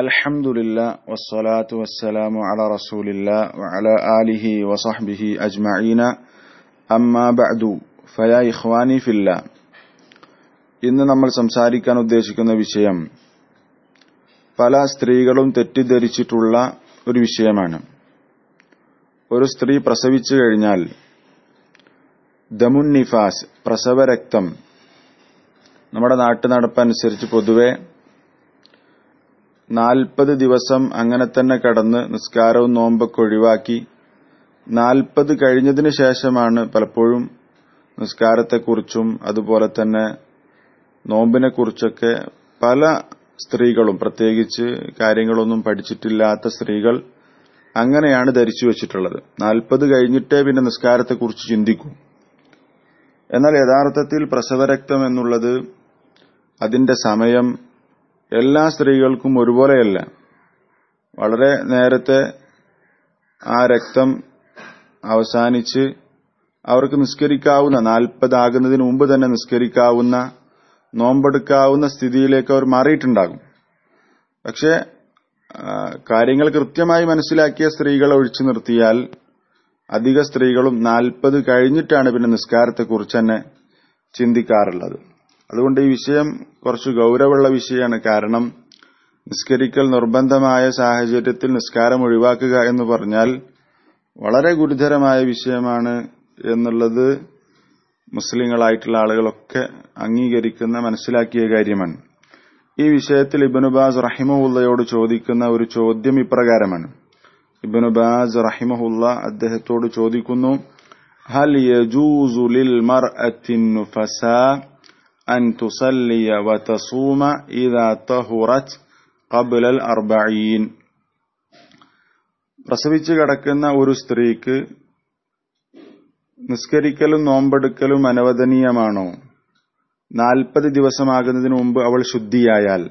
الحمد لله والصلاة والسلام على رسول الله وعلى آله وصحبه أجمعين أما بعد فيا إخواني في الله ഇന്ന് നമ്മൾ സംസാരിക്കാൻ ഉദ്ദേശിക്കുന്ന വിഷയം പല സ്ത്രീകളും തെറ്റിദ്ധരിച്ചിട്ടുള്ള ഒരു വിഷയമാണ് ഒരു സ്ത്രീ പ്രസവിച്ചു കഴിഞ്ഞാൽ ദമുൻ നിഫാസ് പ്രസവരക്തം നമ്മുടെ നാട്ടു നടപ്പനുസരിച്ച് പൊതുവെ നാൽപ്പത് ദിവസം അങ്ങനെ തന്നെ കടന്ന് നിസ്കാരവും നോമ്പൊക്കെ ഒഴിവാക്കി നാൽപ്പത് കഴിഞ്ഞതിന് ശേഷമാണ് പലപ്പോഴും നിസ്കാരത്തെക്കുറിച്ചും അതുപോലെ തന്നെ നോമ്പിനെക്കുറിച്ചൊക്കെ പല സ്ത്രീകളും പ്രത്യേകിച്ച് കാര്യങ്ങളൊന്നും പഠിച്ചിട്ടില്ലാത്ത സ്ത്രീകൾ അങ്ങനെയാണ് ധരിച്ചു വെച്ചിട്ടുള്ളത് നാൽപ്പത് കഴിഞ്ഞിട്ടേ പിന്നെ നിസ്കാരത്തെക്കുറിച്ച് ചിന്തിക്കൂ എന്നാൽ യഥാർത്ഥത്തിൽ പ്രസവരക്തം എന്നുള്ളത് അതിന്റെ സമയം എല്ലാ സ്ത്രീകൾക്കും ഒരുപോലെയല്ല വളരെ നേരത്തെ ആ രക്തം അവസാനിച്ച് അവർക്ക് നിസ്കരിക്കാവുന്ന നാൽപ്പതാകുന്നതിന് മുമ്പ് തന്നെ നിസ്കരിക്കാവുന്ന നോമ്പെടുക്കാവുന്ന സ്ഥിതിയിലേക്ക് അവർ മാറിയിട്ടുണ്ടാകും പക്ഷെ കാര്യങ്ങൾ കൃത്യമായി മനസ്സിലാക്കിയ സ്ത്രീകളെ ഒഴിച്ചു നിർത്തിയാൽ അധിക സ്ത്രീകളും നാൽപ്പത് കഴിഞ്ഞിട്ടാണ് പിന്നെ നിസ്കാരത്തെക്കുറിച്ച് തന്നെ ചിന്തിക്കാറുള്ളത് അതുകൊണ്ട് ഈ വിഷയം കുറച്ച് ഗൗരവമുള്ള വിഷയമാണ് കാരണം നിസ്കരിക്കൽ നിർബന്ധമായ സാഹചര്യത്തിൽ നിസ്കാരം ഒഴിവാക്കുക എന്ന് പറഞ്ഞാൽ വളരെ ഗുരുതരമായ വിഷയമാണ് എന്നുള്ളത് മുസ്ലിങ്ങളായിട്ടുള്ള ആളുകളൊക്കെ അംഗീകരിക്കുന്ന മനസ്സിലാക്കിയ കാര്യമാണ് ഈ വിഷയത്തിൽ ഇബനുബാസ് റഹിമുല്ലയോട് ചോദിക്കുന്ന ഒരു ചോദ്യം ഇപ്രകാരമാണ് ഇബനുബാസ് റഹിമഹുല്ല അദ്ദേഹത്തോട് ചോദിക്കുന്നു ഹൽ യജൂസു ലിൽ മർഅത്തിൻ നുഫസാ أن تصلي وتصوم إذا طهرت قبل الأربعين പ്രസവിച്ചു കിടക്കുന്ന ഒരു സ്ത്രീക്ക് നിസ്കരിക്കലും നോമ്പെടുക്കലും അനവദനീയമാണോ നാൽപ്പത് ദിവസമാകുന്നതിന് മുമ്പ് അവൾ ശുദ്ധിയായാൽ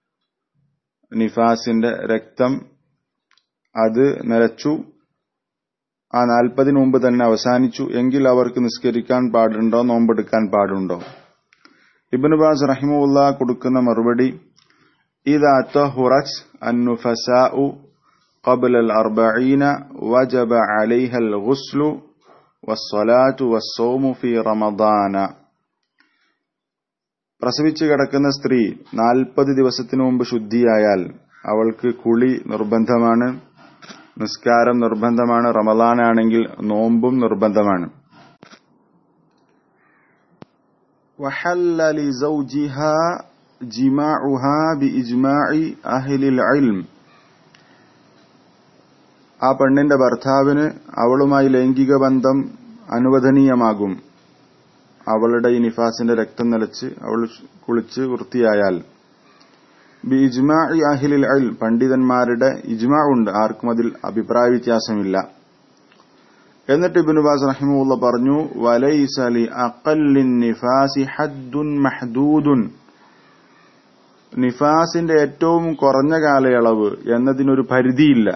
നിഫാസിന്റെ രക്തം അത് നിലച്ചു ആ നാൽപ്പതിന് മുമ്പ് തന്നെ അവസാനിച്ചു എങ്കിൽ അവർക്ക് നിസ്കരിക്കാൻ പാടുണ്ടോ നോമ്പെടുക്കാൻ പാടുണ്ടോ ഇബിനുബാസ് റഹിമുല്ല കൊടുക്കുന്ന മറുപടി إذا طهرت النفساء قبل الأربعين وجب عليها الغسل والصلاة والصوم في رمضان പ്രസവിച്ചു കിടക്കുന്ന സ്ത്രീ നാൽപ്പത് ദിവസത്തിനു മുമ്പ് ശുദ്ധിയായാൽ അവൾക്ക് കുളി നിർബന്ധമാണ് നിസ്കാരം നിർബന്ധമാണ് റമദാനാണെങ്കിൽ നോമ്പും നിർബന്ധമാണ് وحل لزوجها جماعها بإجماع أهل العلم ആ പെണ്ണിന്റെ ഭർത്താവിന് അവളുമായി ലൈംഗിക ബന്ധം അനുവദനീയമാകും അവളുടെ ഈ നിഫാസിന്റെ രക്തം നിലച്ച് അവൾ കുളിച്ച് വൃത്തിയായാൽ ബി ഇജ്മാ അഹിലിൽ അൽ പണ്ഡിതന്മാരുടെ ഇജ്മാ ഉണ്ട് ആർക്കും അതിൽ അഭിപ്രായ വ്യത്യാസമില്ല എന്നിട്ട് ഇബിനുബാസ് റഹിമുള്ള പറഞ്ഞു വലൈസലി അഖല്ലിൻ നിഫാസി ഹദ്ദുൻ മഹദൂദുൻ നിഫാസിന്റെ ഏറ്റവും കുറഞ്ഞ കാലയളവ് എന്നതിനൊരു പരിധിയില്ല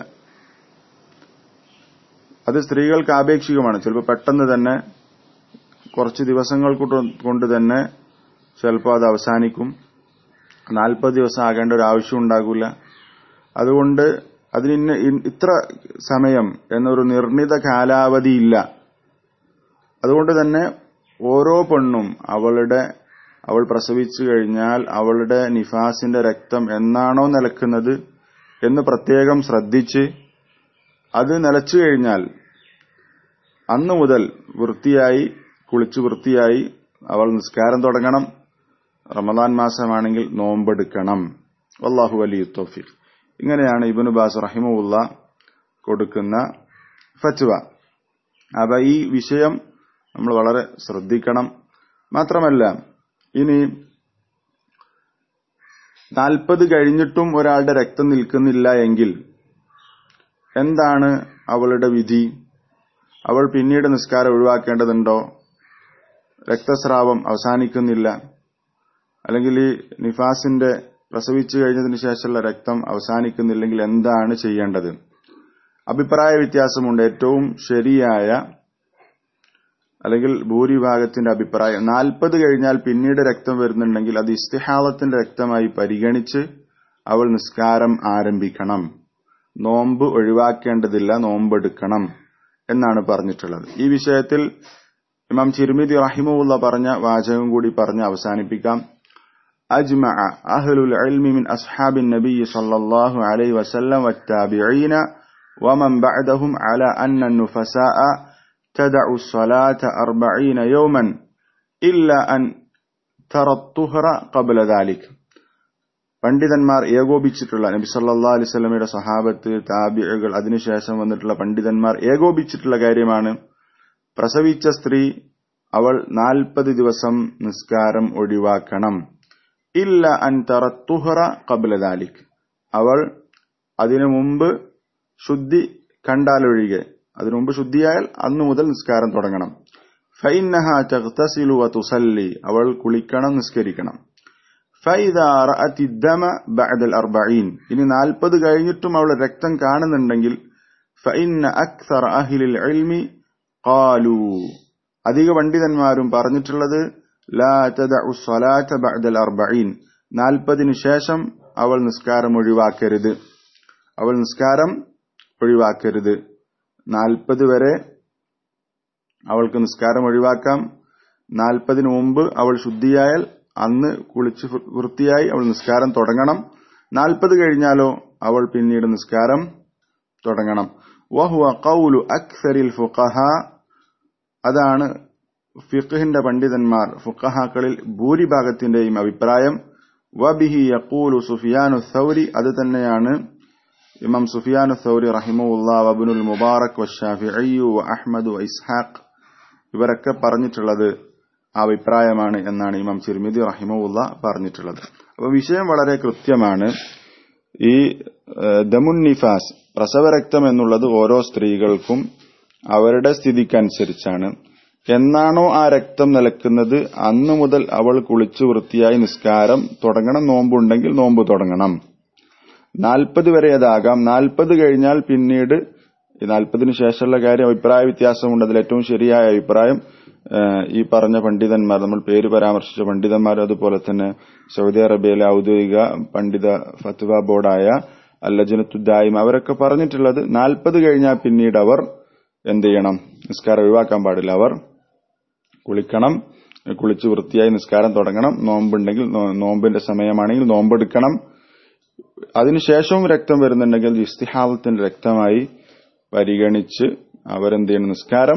അത് സ്ത്രീകൾക്ക് ആപേക്ഷികമാണ് ചിലപ്പോൾ പെട്ടെന്ന് തന്നെ കുറച്ച് ദിവസങ്ങൾ കൊണ്ട് തന്നെ ചിലപ്പോൾ അത് അവസാനിക്കും നാൽപ്പത് ദിവസം ആകേണ്ട ഒരു ആവശ്യം ഉണ്ടാകില്ല അതുകൊണ്ട് അതിന് ഇത്ര സമയം എന്നൊരു നിർണിത കാലാവധി ഇല്ല അതുകൊണ്ട് തന്നെ ഓരോ പെണ്ണും അവളുടെ അവൾ പ്രസവിച്ചു കഴിഞ്ഞാൽ അവളുടെ നിഫാസിന്റെ രക്തം എന്നാണോ നിലക്കുന്നത് എന്ന് പ്രത്യേകം ശ്രദ്ധിച്ച് അത് നിലച്ചു കഴിഞ്ഞാൽ അന്നു മുതൽ വൃത്തിയായി കുളിച്ചു വൃത്തിയായി അവൾ നിസ്കാരം തുടങ്ങണം റമദാൻ മാസമാണെങ്കിൽ നോമ്പെടുക്കണം അള്ളാഹു വലിയ തോഫിഖ് ഇങ്ങനെയാണ് ഇബനു ബാസ് റഹിമുല്ല കൊടുക്കുന്ന ഫത്വ അപ്പൊ ഈ വിഷയം നമ്മൾ വളരെ ശ്രദ്ധിക്കണം മാത്രമല്ല ഇനി നാൽപ്പത് കഴിഞ്ഞിട്ടും ഒരാളുടെ രക്തം നിൽക്കുന്നില്ല എങ്കിൽ എന്താണ് അവളുടെ വിധി അവൾ പിന്നീട് നിസ്കാരം ഒഴിവാക്കേണ്ടതുണ്ടോ രക്തസ്രാവം അവസാനിക്കുന്നില്ല അല്ലെങ്കിൽ ഈ നിഫാസിന്റെ പ്രസവിച്ചു കഴിഞ്ഞതിന് ശേഷമുള്ള രക്തം അവസാനിക്കുന്നില്ലെങ്കിൽ എന്താണ് ചെയ്യേണ്ടത് അഭിപ്രായ വ്യത്യാസമുണ്ട് ഏറ്റവും ശരിയായ അല്ലെങ്കിൽ ഭൂരിഭാഗത്തിന്റെ അഭിപ്രായം നാൽപ്പത് കഴിഞ്ഞാൽ പിന്നീട് രക്തം വരുന്നുണ്ടെങ്കിൽ അത് ഇസ്തിഹാളത്തിന്റെ രക്തമായി പരിഗണിച്ച് അവൾ നിസ്കാരം ആരംഭിക്കണം നോമ്പ് ഒഴിവാക്കേണ്ടതില്ല നോമ്പെടുക്കണം എന്നാണ് പറഞ്ഞിട്ടുള്ളത് ഈ വിഷയത്തിൽ ഇമാം ചിരുമിതി റഹിമുള്ള പറഞ്ഞ വാചകം കൂടി പറഞ്ഞ് അവസാനിപ്പിക്കാം أجمع أهل العلم من أصحاب النبي صلى الله عليه وسلم والتابعين ومن بعدهم على أن النفساء تدع الصلاة أربعين يوما إلا أن ترى الطهر قبل ذلك പണ്ഡിതന്മാർ ഏകോപിച്ചിട്ടുള്ള നബി സല്ലാ അലൈവല്ലമയുടെ സഹാബത്ത് താബികൾ അതിനുശേഷം വന്നിട്ടുള്ള പണ്ഡിതന്മാർ ഏകോപിച്ചിട്ടുള്ള കാര്യമാണ് പ്രസവിച്ച സ്ത്രീ അവൾ നാൽപ്പത് ദിവസം നിസ്കാരം ഒഴിവാക്കണം ഇല്ല അൻ തറത്തുഹറ കബലദാലിക് അവൾ അതിനു മുമ്പ് ശുദ്ധി കണ്ടാലൊഴികെ അതിനു മുമ്പ് ശുദ്ധിയായാൽ അന്നു മുതൽ നിസ്കാരം തുടങ്ങണം ഫൈനഹ തഗ്തസിലു വതുസല്ലി അവൾ കുളിക്കണം നിസ്കരിക്കണം ഫൈദാ റഅതി ദമ ബഅദൽ അർബഈൻ ഇനി നാൽപ്പത് കഴിഞ്ഞിട്ടും അവൾ രക്തം കാണുന്നുണ്ടെങ്കിൽ ഫഇന്ന അക്സർ അഹ്ലിൽ ഇൽമി ഖാലു അധിക പണ്ഡിതന്മാരും പറഞ്ഞിട്ടുള്ളത് ലാ തദഉ സ്വലാത്ത ബഅദൽ അർബഈൻ നാൽപ്പതിനു ശേഷം അവൾ നിസ്കാരം ഒഴിവാക്കരുത് അവൾ നിസ്കാരം ഒഴിവാക്കരുത് നാൽപ്പത് വരെ അവൾക്ക് നിസ്കാരം ഒഴിവാക്കാം നാൽപ്പതിനു മുമ്പ് അവൾ ശുദ്ധിയായാൽ അന്ന് കുളിച്ച് വൃത്തിയായി അവൾ നിസ്കാരം തുടങ്ങണം നാൽപ്പത് കഴിഞ്ഞാലോ അവൾ പിന്നീട് നിസ്കാരം തുടങ്ങണം വഹുവ ഖൗലു അക്സരിൽ ഫുഖഹ അതാണ് ഫിഖഹിന്റെ പണ്ഡിതന്മാർ ഫുഖഹാക്കളിൽ ഭൂരിഭാഗത്തിന്റെയും അഭിപ്രായം വബിഹി യഖൂലു സുഫിയാനു സൗരി അത് തന്നെയാണ് ഇമാം സുഫിയാനു സൗരി റഹിമുല്ലാ വബുനുൽ മുബാറക് വഷാഫിഅയ്യു വ അഹ്മദ് വ ഇസ്ഹാഖ് ഇവരൊക്കെ പറഞ്ഞിട്ടുള്ളത് ആ അഭിപ്രായമാണ് എന്നാണ് ഇമാം ചിർമിദി റഹിമുല്ല പറഞ്ഞിട്ടുള്ളത് അപ്പൊ വിഷയം വളരെ കൃത്യമാണ് ഈ ദമുൻ നിഫാസ് പ്രസവരക്തം എന്നുള്ളത് ഓരോ സ്ത്രീകൾക്കും അവരുടെ സ്ഥിതിക്കനുസരിച്ചാണ് എന്നാണോ ആ രക്തം നിലക്കുന്നത് അന്നു മുതൽ അവൾ കുളിച്ചു വൃത്തിയായി നിസ്കാരം തുടങ്ങണം നോമ്പുണ്ടെങ്കിൽ നോമ്പ് തുടങ്ങണം നാൽപ്പത് വരെ അതാകാം നാൽപ്പത് കഴിഞ്ഞാൽ പിന്നീട് നാൽപ്പതിനു ശേഷമുള്ള കാര്യം അഭിപ്രായ വ്യത്യാസമുണ്ട് അതിൽ ഏറ്റവും ശരിയായ അഭിപ്രായം ഈ പറഞ്ഞ പണ്ഡിതന്മാർ നമ്മൾ പേര് പരാമർശിച്ച പണ്ഡിതന്മാർ അതുപോലെ തന്നെ സൗദി അറേബ്യയിലെ ഔദ്യോഗിക പണ്ഡിത ഫത്വ ബോർഡായ അല്ലജനത്തുദ്ദായും അവരൊക്കെ പറഞ്ഞിട്ടുള്ളത് നാൽപ്പത് കഴിഞ്ഞാൽ പിന്നീട് അവർ എന്ത് ചെയ്യണം നിസ്കാരം ഒഴിവാക്കാൻ പാടില്ല അവർ കുളിക്കണം കുളിച്ച് വൃത്തിയായി നിസ്കാരം തുടങ്ങണം നോമ്പുണ്ടെങ്കിൽ നോമ്പിന്റെ സമയമാണെങ്കിൽ നോമ്പെടുക്കണം അതിനുശേഷവും രക്തം വരുന്നുണ്ടെങ്കിൽ ഇസ്തിഹാവത്തിന്റെ രക്തമായി പരിഗണിച്ച് അവരെന്ത് ചെയ്യണം നിസ്കാരം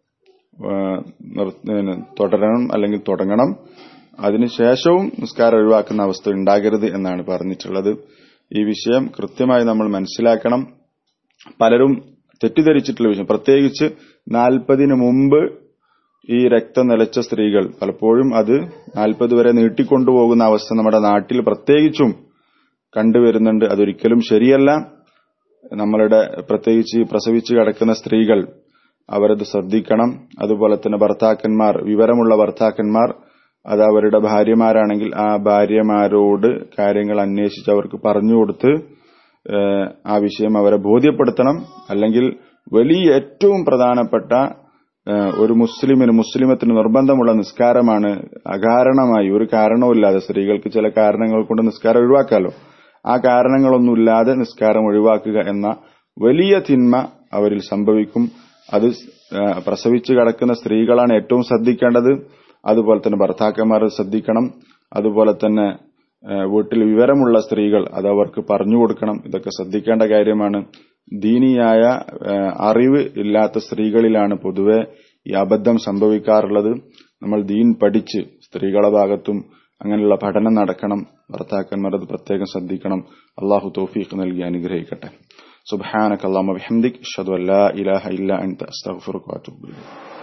തുടരണം അല്ലെങ്കിൽ തുടങ്ങണം അതിനുശേഷവും നിസ്കാരം ഒഴിവാക്കുന്ന അവസ്ഥ ഉണ്ടാകരുത് എന്നാണ് പറഞ്ഞിട്ടുള്ളത് ഈ വിഷയം കൃത്യമായി നമ്മൾ മനസ്സിലാക്കണം പലരും തെറ്റിദ്ധരിച്ചിട്ടുള്ള വിഷയം പ്രത്യേകിച്ച് നാൽപ്പതിന് മുമ്പ് ഈ രക്തം നിലച്ച സ്ത്രീകൾ പലപ്പോഴും അത് നാൽപ്പത് വരെ നീട്ടിക്കൊണ്ടുപോകുന്ന അവസ്ഥ നമ്മുടെ നാട്ടിൽ പ്രത്യേകിച്ചും കണ്ടുവരുന്നുണ്ട് അതൊരിക്കലും ശരിയല്ല നമ്മളുടെ പ്രത്യേകിച്ച് പ്രസവിച്ച് കിടക്കുന്ന സ്ത്രീകൾ അവരത് ശ്രദ്ധിക്കണം അതുപോലെ തന്നെ ഭർത്താക്കന്മാർ വിവരമുള്ള ഭർത്താക്കന്മാർ അത് അവരുടെ ഭാര്യമാരാണെങ്കിൽ ആ ഭാര്യമാരോട് കാര്യങ്ങൾ അന്വേഷിച്ച് അവർക്ക് പറഞ്ഞു കൊടുത്ത് ആ വിഷയം അവരെ ബോധ്യപ്പെടുത്തണം അല്ലെങ്കിൽ വലിയ ഏറ്റവും പ്രധാനപ്പെട്ട ഒരു മുസ്ലിമിന് മുസ്ലിമത്തിന് നിർബന്ധമുള്ള നിസ്കാരമാണ് അകാരണമായി ഒരു കാരണവുമില്ലാതെ സ്ത്രീകൾക്ക് ചില കാരണങ്ങൾ കൊണ്ട് നിസ്കാരം ഒഴിവാക്കാലോ ആ കാരണങ്ങളൊന്നുമില്ലാതെ നിസ്കാരം ഒഴിവാക്കുക എന്ന വലിയ തിന്മ അവരിൽ സംഭവിക്കും അത് പ്രസവിച്ചു കിടക്കുന്ന സ്ത്രീകളാണ് ഏറ്റവും ശ്രദ്ധിക്കേണ്ടത് അതുപോലെ തന്നെ ഭർത്താക്കന്മാർ ശ്രദ്ധിക്കണം അതുപോലെ തന്നെ വീട്ടിൽ വിവരമുള്ള സ്ത്രീകൾ അത് അവർക്ക് പറഞ്ഞു കൊടുക്കണം ഇതൊക്കെ ശ്രദ്ധിക്കേണ്ട കാര്യമാണ് ദീനിയായ അറിവ് ഇല്ലാത്ത സ്ത്രീകളിലാണ് പൊതുവെ ഈ അബദ്ധം സംഭവിക്കാറുള്ളത് നമ്മൾ ദീൻ പഠിച്ച് സ്ത്രീകളുടെ ഭാഗത്തും അങ്ങനെയുള്ള പഠനം നടക്കണം ഭർത്താക്കന്മാർ അത് പ്രത്യേകം ശ്രദ്ധിക്കണം അള്ളാഹു തൗഫീഖ് നൽകി അനുഗ്രഹിക്കട്ടെ സുബാനക് അള്ളാഹ് ബിഹംദിക് അഷ്ഹദു അല്ലാ ഇലാഹ ഇല്ല അൻത അസ്തഗ്ഫിറുക വഅതൂബു ഇലൈക്